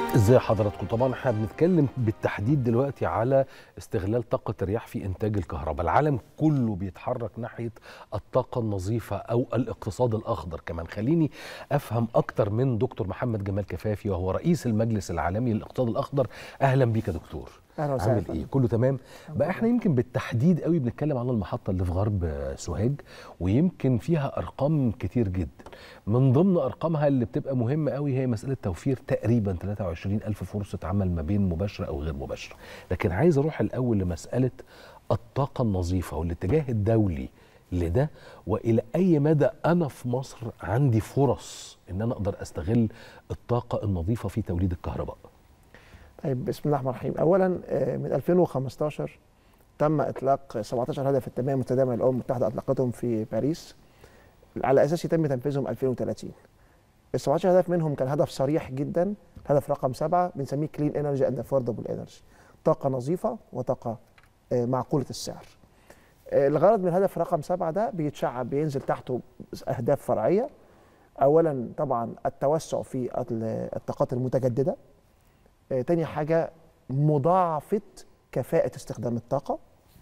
ازاي حضراتكم طبعا احنا بنتكلم بالتحديد دلوقتي على استغلال طاقه الرياح في انتاج الكهرباء العالم كله بيتحرك ناحيه الطاقه النظيفه او الاقتصاد الاخضر كمان خليني افهم اكتر من دكتور محمد جمال كفافي وهو رئيس المجلس العالمي للاقتصاد الاخضر اهلا بيك يا دكتور اهلا وسهلا عامل ايه كله تمام بقى احنا يمكن بالتحديد قوي بنتكلم على المحطه اللي في غرب سوهاج ويمكن فيها ارقام كتير جدا من ضمن ارقامها اللي بتبقى مهمه قوي هي مساله توفير تقريبا 23 الف فرصه عمل ما بين مباشره او غير مباشره لكن عايز اروح الاول لمساله الطاقه النظيفه والاتجاه الدولي لده والى اي مدى انا في مصر عندي فرص ان انا اقدر استغل الطاقه النظيفه في توليد الكهرباء طيب بسم الله الرحمن الرحيم اولا آه، من 2015 تم اطلاق 17 هدف التنميه المستدامه الامم المتحده اطلقتهم في باريس على اساس يتم تنفيذهم 2030 ال 17 هدف منهم كان هدف صريح جدا الهدف رقم سبعه بنسميه كلين انرجي اند افوردبل انرجي طاقه نظيفه وطاقه آه، معقوله السعر آه، الغرض من الهدف رقم سبعه ده بيتشعب بينزل تحته اهداف فرعيه اولا طبعا التوسع في الطاقات المتجدده آه، تاني حاجة مضاعفة كفاءة استخدام الطاقة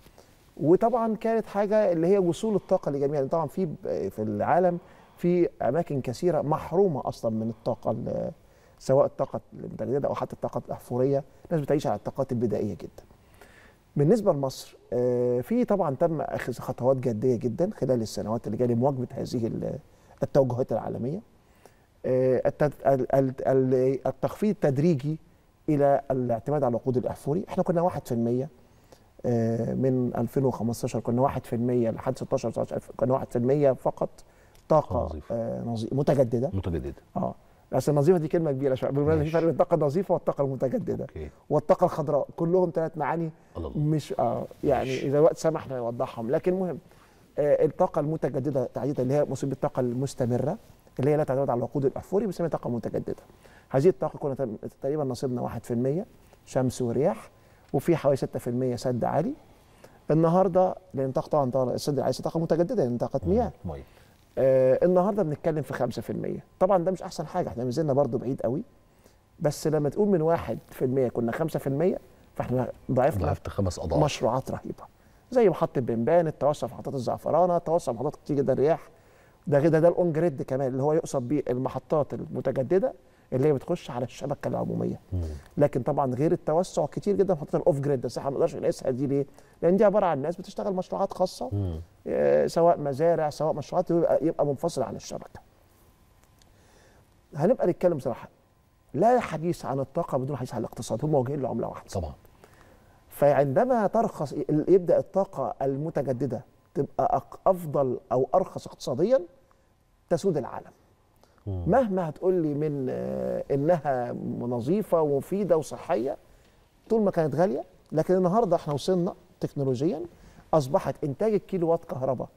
وطبعا كانت حاجة اللي هي وصول الطاقة لجميع يعني طبعا في في العالم في أماكن كثيرة محرومة أصلا من الطاقة ال- سواء الطاقة المتجددة أو حتى الطاقة الأحفورية الناس بتعيش على الطاقات البدائية جدا بالنسبة لمصر آه، في طبعا تم أخذ خطوات جدية جدا خلال السنوات اللي جاية لمواكبة هذه ال- التوجهات العالمية آه، التد- ال- ال- ال- التخفيض التدريجي الى الاعتماد على الوقود الاحفوري احنا كنا 1% آه، من 2015 كنا 1% لحد 16 19 كنا 1% فقط طاقه نظيفة. آه، نظي- متجدده متجدده اه بس النظيفه دي كلمه كبيره شويه بالمناسبه في ماشي. فرق بين الطاقه النظيفه والطاقه المتجدده اوكي والطاقه الخضراء كلهم ثلاث معاني الله الله مش اه يعني ماشي. اذا الوقت سمح نوضحهم لكن مهم آه الطاقه المتجدده تحديدا اللي هي مصيبه الطاقه المستمره اللي هي لا تعتمد على الوقود الاحفوري بنسميها طاقه متجدده هذه الطاقه كنا تم- تقريبا نصيبنا 1% شمس ورياح وفي حوالي 6% سد عالي النهارده لان طاقه طبعا طبعاً السد العالي طاقه متجدده لان طاقه مياه ميه آه النهارده بنتكلم في 5% طبعا ده مش احسن حاجه احنا نزلنا برضو بعيد قوي بس لما تقول من 1% كنا 5% فاحنا ضعفنا ضعفت خمس اضعاف مشروعات رهيبه زي محطه بنبان التوسع في محطات الزعفرانه التوسع في محطات كتير جدا رياح ده غير ده, ده الاون جريد كمان اللي هو يقصد بيه المحطات المتجدده اللي هي بتخش على الشبكه العموميه مم. لكن طبعا غير التوسع كتير جدا في محطات الاوف جريد بس احنا ما نقدرش نقيسها دي ليه؟ لان دي عباره عن ناس بتشتغل مشروعات خاصه مم. آه، سواء مزارع سواء مشروعات يبقى, يبقى منفصل عن الشبكه. هنبقى نتكلم بصراحه لا حديث عن الطاقه بدون حديث عن الاقتصاد هم موجهين لعمله واحده. طبعا فعندما ترخص يبدا الطاقه المتجدده تبقى أق- افضل او ارخص اقتصاديا تسود العالم. مم. مهما هتقول لي من آه، انها نظيفه ومفيده وصحيه طول ما كانت غاليه لكن النهارده احنا وصلنا تكنولوجيا اصبحت انتاج الكيلو وات كهرباء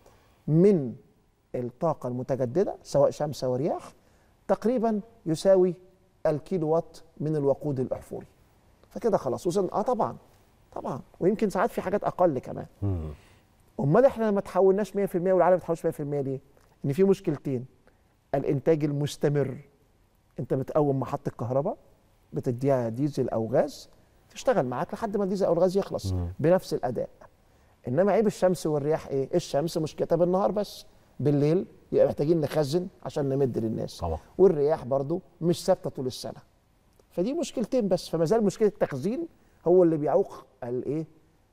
من الطاقه المتجدده سواء شمس او رياح تقريبا يساوي الكيلو وات من الوقود الاحفوري فكده خلاص وصلنا اه طبعا طبعا ويمكن ساعات في حاجات اقل كمان مم. امال احنا ما تحولناش 100% والعالم ما تحولش 100% ليه؟ ان في مشكلتين الانتاج المستمر انت بتقوم محطه كهرباء بتديها ديزل او غاز تشتغل معاك لحد ما الديزل او الغاز يخلص مم. بنفس الاداء انما عيب الشمس والرياح ايه؟ الشمس مشكلتها بالنهار بس بالليل يبقى محتاجين نخزن عشان نمد للناس طبعا والرياح برضو مش ثابته طول السنه فدي مشكلتين بس فما زال مشكله التخزين هو اللي بيعوق الايه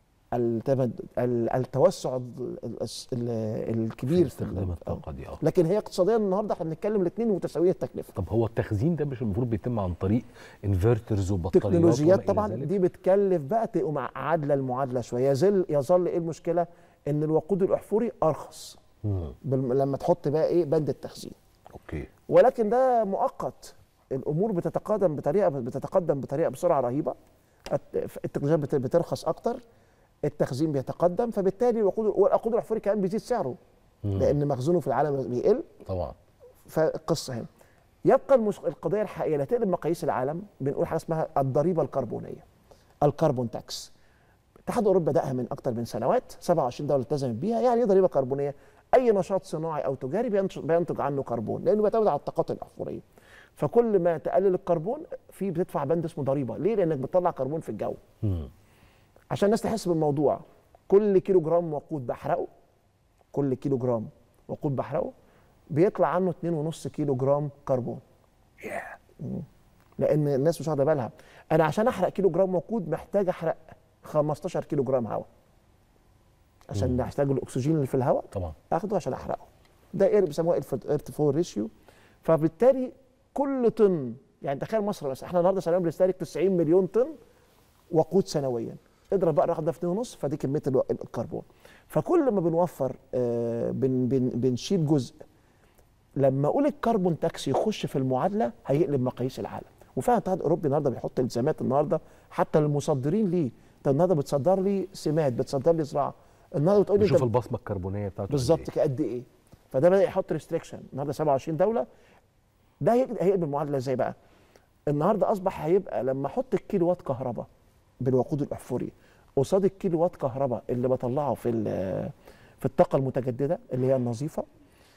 التمد ال- التوسع ال- ال- ال- الكبير في استخدام ال- الطاقه دي اه لكن هي اقتصاديا النهارده احنا بنتكلم الاثنين متساويه التكلفه طب هو التخزين ده مش المفروض بيتم عن طريق انفرترز وبطاريات وما تكنولوجيات إلى طبعا ذلك؟ دي بتكلف بقى تبقوا مع عادله المعادله شويه يظل يظل ايه المشكله ان الوقود الاحفوري ارخص مم. بالم- لما تحط بقى ايه بند التخزين اوكي ولكن ده مؤقت الامور بتتقدم بطريقه بتتقدم بطريقه بسرعه رهيبه الت- التكنولوجيا بت- بترخص اكتر التخزين بيتقدم فبالتالي الوقود والوقود الاحفوري كمان بيزيد سعره مم. لان مخزونه في العالم بيقل طبعا فالقصه هنا يبقى المش... القضيه الحقيقيه اللي تقلب مقاييس العالم بنقول حاجه اسمها الضريبه الكربونيه الكربون تاكس الاتحاد الاوروبي بداها من اكثر من سنوات 27 دوله التزمت بيها يعني ايه ضريبه كربونيه اي نشاط صناعي او تجاري بينتج بينتج عنه كربون لانه بيعتمد على الطاقات الاحفوريه فكل ما تقلل الكربون في بتدفع بند اسمه ضريبه ليه لانك بتطلع كربون في الجو مم. عشان الناس تحس بالموضوع كل كيلو جرام وقود بحرقه كل كيلو جرام وقود بحرقه بيطلع عنه 2.5 كيلو جرام كربون مم. لان الناس مش واخده بالها انا عشان احرق كيلو جرام وقود محتاج احرق 15 كيلو جرام هواء عشان احتاج الاكسجين اللي في الهواء طبعا اخده عشان احرقه ده اير بيسموه اير تو فور ريشيو فبالتالي كل طن يعني تخيل مصر مثلا احنا النهارده سنويا بنستهلك 90 مليون طن وقود سنويا اضرب بقى الرقم ده في 2.5 فدي كميه الو- الكربون فكل ما بنوفر آه بن بن بنشيل جزء لما اقول الكربون تاكس يخش في المعادله هيقلب مقاييس العالم وفعلا الاتحاد الاوروبي النهارده بيحط التزامات النهارده حتى للمصدرين ليه انت النهارده بتصدر لي سماد بتصدر لي زراعه النهارده بتقول لي انت نشوف البصمه الكربونيه بتاعته قد بالظبط إيه. كده قد ايه فده بدا يحط ريستريكشن النهارده 27 دوله ده هيقلب هيقلب المعادله ازاي بقى النهارده اصبح هيبقى لما احط الكيلو وات كهرباء بالوقود الاحفوري قصاد الكيلو وات كهرباء اللي بطلعه في ال- في الطاقه المتجدده اللي هي النظيفه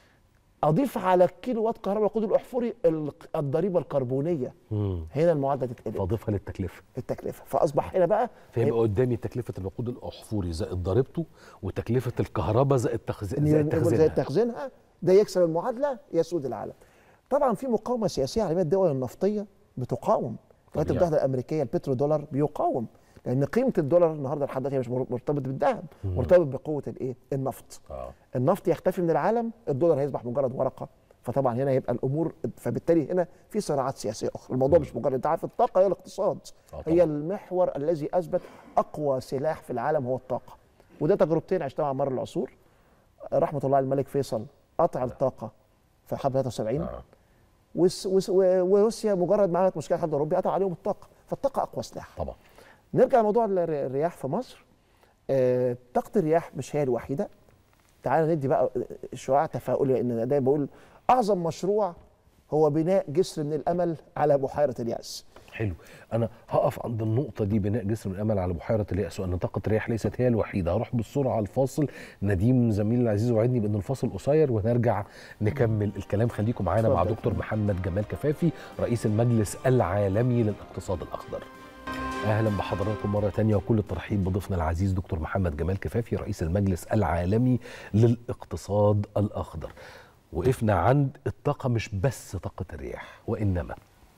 اضيف على الكيلو وات كهرباء الوقود الاحفوري ال- الضريبه الكربونيه مم. هنا المعادله تتقلب فاضيفها للتكلفه التكلفه فاصبح هنا بقى فيبقى قدامي تكلفه الوقود الاحفوري زائد ضريبته وتكلفه الكهرباء زائد تخزين ان زائد يبقى زي تخزينها تخزينها ده يكسب المعادله يسود العالم. طبعا في مقاومه سياسيه على الدول النفطيه بتقاوم. الولايات طبيعي. المتحده الامريكيه البترو دولار بيقاوم لان قيمه الدولار النهارده لحد دلوقتي مش مرتبط بالذهب مرتبط بقوه الايه؟ النفط. اه النفط يختفي من العالم الدولار هيصبح مجرد ورقه فطبعا هنا يبقى الامور فبالتالي هنا في صراعات سياسيه اخرى الموضوع مش مجرد انت عارف الطاقه هي الاقتصاد آه هي طبعاً. المحور الذي اثبت اقوى سلاح في العالم هو الطاقه وده تجربتين عشتها على مر العصور رحمه الله على الملك فيصل قطع الطاقه في حرب 73 آه. وس- وس- و- وروسيا مجرد ما عملت مشكله الاتحاد الاوروبي قطع عليهم الطاقه فالطاقه اقوى سلاح طبعا نرجع لموضوع الر- الرياح في مصر آه، طاقة الرياح مش هي الوحيدة تعال ندي بقى شعاع تفاؤلي لأن أنا دايما بقول أعظم مشروع هو بناء جسر من الأمل على بحيرة اليأس حلو انا هقف عند النقطه دي بناء جسر من الامل على بحيره الياس وان طاقه الرياح ليست هي الوحيده هروح بالسرعه الفاصل نديم زميلي العزيز وعدني بان الفاصل قصير ونرجع نكمل الكلام خليكم معانا مع اتفضل. دكتور محمد جمال كفافي رئيس المجلس العالمي للاقتصاد الاخضر اهلا بحضراتكم مره تانية وكل الترحيب بضيفنا العزيز دكتور محمد جمال كفافي رئيس المجلس العالمي للاقتصاد الاخضر وقفنا عند الطاقه مش بس طاقه الرياح وانما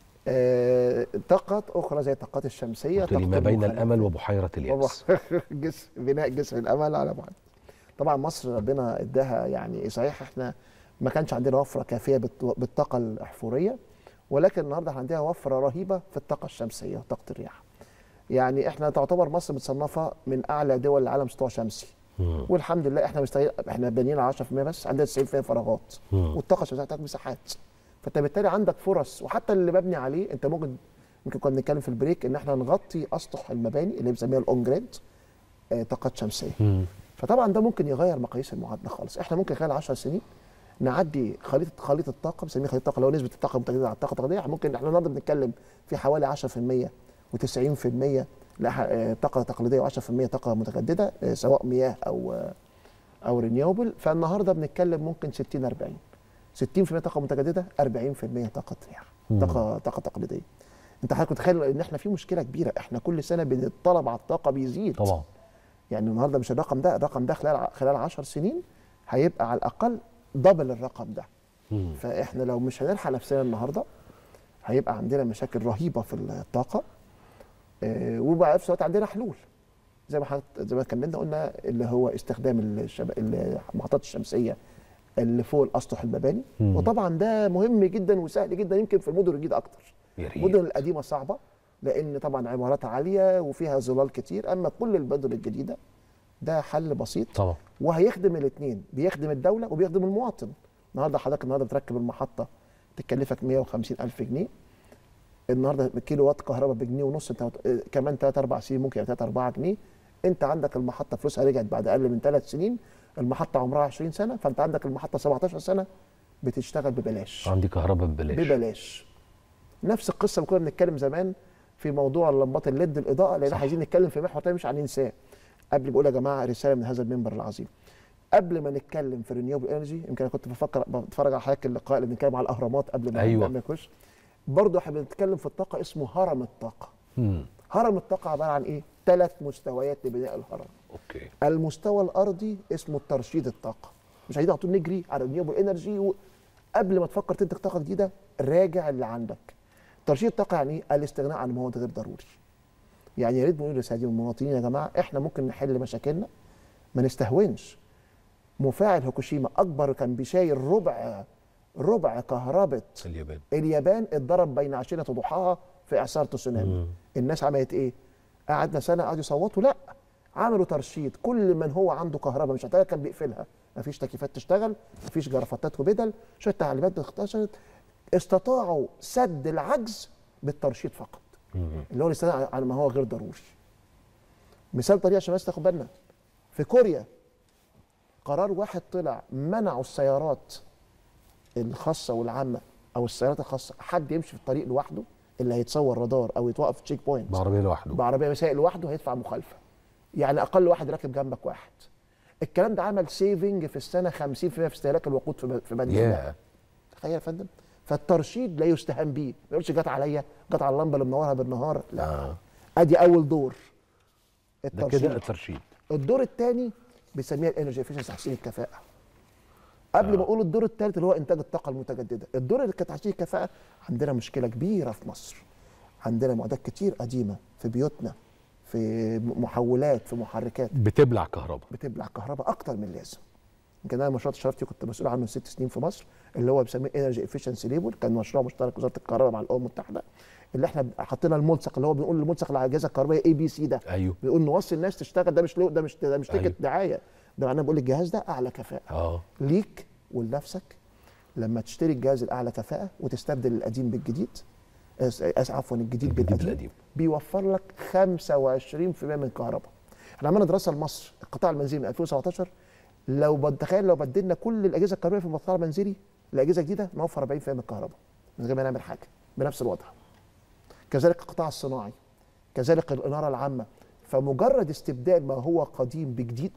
آه، طاقات أخرى زي الطاقات الشمسية قلت لي ما طاقة بين المخلفات. الامل وبحيره الياس جسر بناء جسر الامل على بعض طبعا مصر ربنا اداها يعني صحيح احنا ما كانش عندنا وفره كافيه بالط- بالطاقه الاحفوريه ولكن النهارده احنا عندنا وفره رهيبه في الطاقه الشمسيه وطاقه الرياح يعني احنا تعتبر مصر متصنفه من اعلى دول العالم سطوع شمسي مم. والحمد لله احنا مستعد احنا بانيين على 10% بس عندنا 90% فراغات مم. والطاقه الشمسيه بتاعتك مساحات فانت بالتالي عندك فرص وحتى اللي مبني عليه انت ممكن ممكن كنا بنتكلم في البريك ان احنا نغطي اسطح المباني اللي بنسميها الاون جريد آه، طاقات شمسيه مم. فطبعا ده ممكن يغير مقاييس المعادله خالص احنا ممكن خلال 10 سنين نعدي خليط خليط الطاقه بنسميه خليط الطاقه اللي هو نسبه الطاقه المتجدده على الطاقه التقليديه ممكن احنا النهارده بنتكلم في حوالي 10% و90% لا آه، طاقه تقليديه و10% طاقه متجدده آه، سواء مياه او آه، او رينيوبل فالنهارده بنتكلم ممكن 60 40 60% طاقه متجدده 40% طاقه رياح مم. طاقه طاقه تقليديه انت حضرتك متخيل ان احنا في مشكله كبيره احنا كل سنه بن- الطلب على الطاقه بيزيد طبعا يعني النهارده مش الرقم ده الرقم ده خلال ع- خلال 10 سنين هيبقى على الاقل دبل الرقم ده مم. فاحنا لو مش هنلحق نفسنا النهارده هيبقى عندنا مشاكل رهيبه في الطاقه آه، وبقى في نفس الوقت عندنا حلول زي ما حضرتك زي ما اتكلمنا قلنا اللي هو استخدام الشب... المحطات الشمسيه اللي فوق الاسطح المباني مم. وطبعا ده مهم جدا وسهل جدا يمكن في المدن الجديده اكتر يا ريت المدن القديمه صعبه لان طبعا عمارات عاليه وفيها ظلال كتير اما كل المدن الجديده ده حل بسيط طبعا وهيخدم الاثنين بيخدم الدوله وبيخدم المواطن النهارده حضرتك النهارده بتركب المحطه تكلفك 150 الف جنيه النهارده كيلو وات كهرباء بجنيه ونص انت هت- آه، كمان 3 4 سنين ممكن 3 4 جنيه انت عندك المحطه فلوسها رجعت بعد اقل من ثلاث سنين المحطه عمرها 20 سنه فانت عندك المحطه 17 سنه بتشتغل ببلاش عندي كهرباء ببلاش ببلاش نفس القصه اللي كنا بنتكلم زمان في موضوع لمبات الليد الاضاءه لان صح. احنا عايزين نتكلم في محور تاني مش هننساه قبل بقول يا جماعه رساله من هذا المنبر العظيم قبل ما نتكلم في رينيوبل انرجي يمكن انا كنت بفكر بتفرج على حضرتك اللقاء اللي بنتكلم على الاهرامات قبل ما أيوة. ما نخش برضه احنا بنتكلم في الطاقه اسمه هرم الطاقه مم. هرم الطاقه عباره عن ايه ثلاث مستويات لبناء الهرم اوكي المستوى الارضي اسمه ترشيد الطاقه مش عايزين على طول نجري على رينيوبل انرجي و... قبل ما تفكر تنتج طاقه جديده راجع اللي عندك ترشيد الطاقه يعني ايه الاستغناء عن مواد غير ضروري يعني يا ريت بنقول للساده المواطنين يا جماعه احنا ممكن نحل مشاكلنا ما نستهونش مفاعل هوكوشيما اكبر كان بيشايل ربع ربع كهرباء اليابان اليابان اتضرب بين عشيره وضحاها في اعصار تسونامي الناس عملت ايه قعدنا سنه قعدوا يصوتوا لا عملوا ترشيد كل من هو عنده كهرباء مش محتاجه كان بيقفلها مفيش تكييفات تشتغل مفيش جرافطات وبدل شويه تعليمات اختشت استطاعوا سد العجز بالترشيد فقط اللي هو الاستغناء عن ما هو غير ضروري مثال طريقه عشان الناس تاخد بالنا في كوريا قرار واحد طلع منعوا السيارات الخاصه والعامه او السيارات الخاصه حد يمشي في الطريق لوحده اللي هيتصور رادار او يتوقف في تشيك بوينت بعربيه لوحده بعربيه مسائل لوحده هيدفع مخالفه يعني اقل واحد راكب جنبك واحد الكلام ده عمل سيفنج في السنه 50% في استهلاك الوقود في في بنزين ياه تخيل يا فندم فالترشيد لا يستهان به ما يقولش جت عليا جت على اللمبه اللي منورها بالنهار لا آه. ادي اول دور ده الترشيد كده الترشيد الدور الثاني بنسميها الانرجي افيشنسي تحسين الكفاءه قبل ما اقول الدور الثالث اللي هو انتاج الطاقه المتجدده الدور اللي كانت تحسين الكفاءه عندنا مشكله كبيره في مصر عندنا معدات كتير قديمه في بيوتنا في محولات في محركات بتبلع كهرباء بتبلع كهرباء اكتر من اللازم يمكن انا مشروع شرفتي كنت مسؤول عنه ست سنين في مصر اللي هو بيسميه انرجي افيشنسي ليبل كان مشروع مشترك وزاره الكهرباء مع الامم المتحده اللي احنا حطينا الملصق اللي هو بنقول الملصق اللي على الاجهزه الكهربائيه اي بي سي ده ايوه بنقول نوصي الناس تشتغل ده مش لو ده مش ده مش تيكت أيوه. دعايه ده معناه بقول الجهاز ده اعلى كفاءه اه ليك ولنفسك لما تشتري الجهاز الاعلى كفاءه وتستبدل القديم بالجديد آس- آس- عفوا الجديد الجديد بالقديم بالقديم. بيوفر لك 25% من الكهرباء احنا عملنا دراسه لمصر القطاع المنزلي من 2017 لو بد- تخيل لو بدلنا كل الاجهزه الكهربائيه في القطاع المنزلي لاجهزه جديده نوفر 40% من الكهرباء من غير ما نعمل حاجه بنفس الوضع كذلك القطاع الصناعي كذلك الاناره العامه فمجرد استبدال ما هو قديم بجديد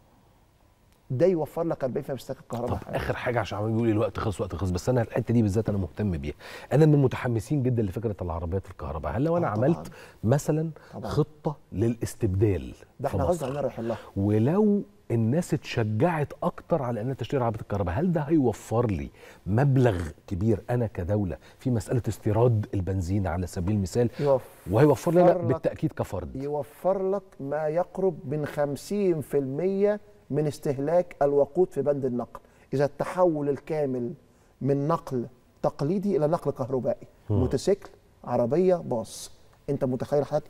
ده يوفر لك 40% من استهلاك الكهرباء طب اخر حاجه عشان عمال بيقول لي الوقت خلص وقت خلص بس انا الحته دي بالذات انا مهتم بيها انا من المتحمسين جدا لفكره العربيات الكهرباء هل لو انا آه طبعاً. عملت مثلا طبعاً. خطه للاستبدال ده في احنا غصب مصر؟ عننا رايحين لها ولو الناس اتشجعت اكتر على انها تشتري عربيه الكهرباء هل ده هيوفر لي مبلغ كبير انا كدوله في مساله استيراد البنزين على سبيل المثال يوفر وهيوفر لي لا لك- بالتاكيد كفرد يوفر لك ما يقرب من 50% من استهلاك الوقود في بند النقل إذا التحول الكامل من نقل تقليدي إلى نقل كهربائي موتوسيكل عربية باص أنت متخيل حضرتك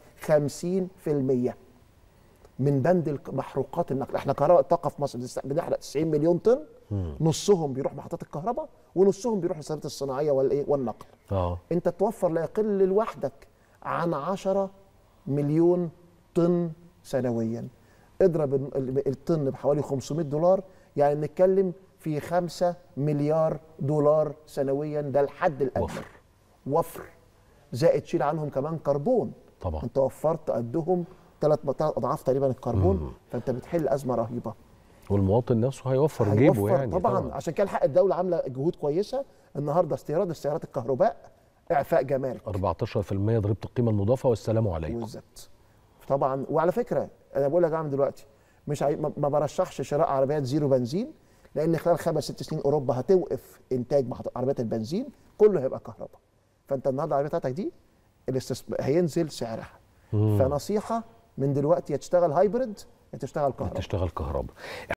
50% من بند الك- محروقات النقل احنا كهرباء الطاقه في مصر بنست- بنحرق 90 مليون طن نصهم بيروح محطات الكهرباء ونصهم بيروح للصناعات الصناعيه والايه والنقل اه انت توفر لا يقل لوحدك عن 10 مليون طن سنويا اضرب ال- ال- الطن بحوالي 500 دولار يعني بنتكلم في 5 مليار دولار سنويا ده الحد الادنى وفر. وفر زائد شيل عنهم كمان كربون طبعا انت وفرت قدهم ثلاث اضعاف تقريبا الكربون فانت بتحل ازمه رهيبه والمواطن نفسه هيوفر جيبه هيوفر يعني طبعا, طبعا عشان كده الحق الدوله عامله جهود كويسه النهارده استيراد السيارات الكهرباء اعفاء جمارك 14% ضريبه القيمه المضافه والسلام عليكم بالظبط طبعا وعلى فكره انا بقول لك يا عم دلوقتي مش عاي... ما ما برشحش شراء عربيات زيرو بنزين لان خلال خمس ست سنين اوروبا هتوقف انتاج محط- عربيات البنزين كله هيبقى كهرباء فانت النهارده العربيه بتاعتك دي الاستثمار هينزل سعرها فنصيحه من دلوقتي يا تشتغل هايبرد يا تشتغل كهرباء تشتغل كهرباء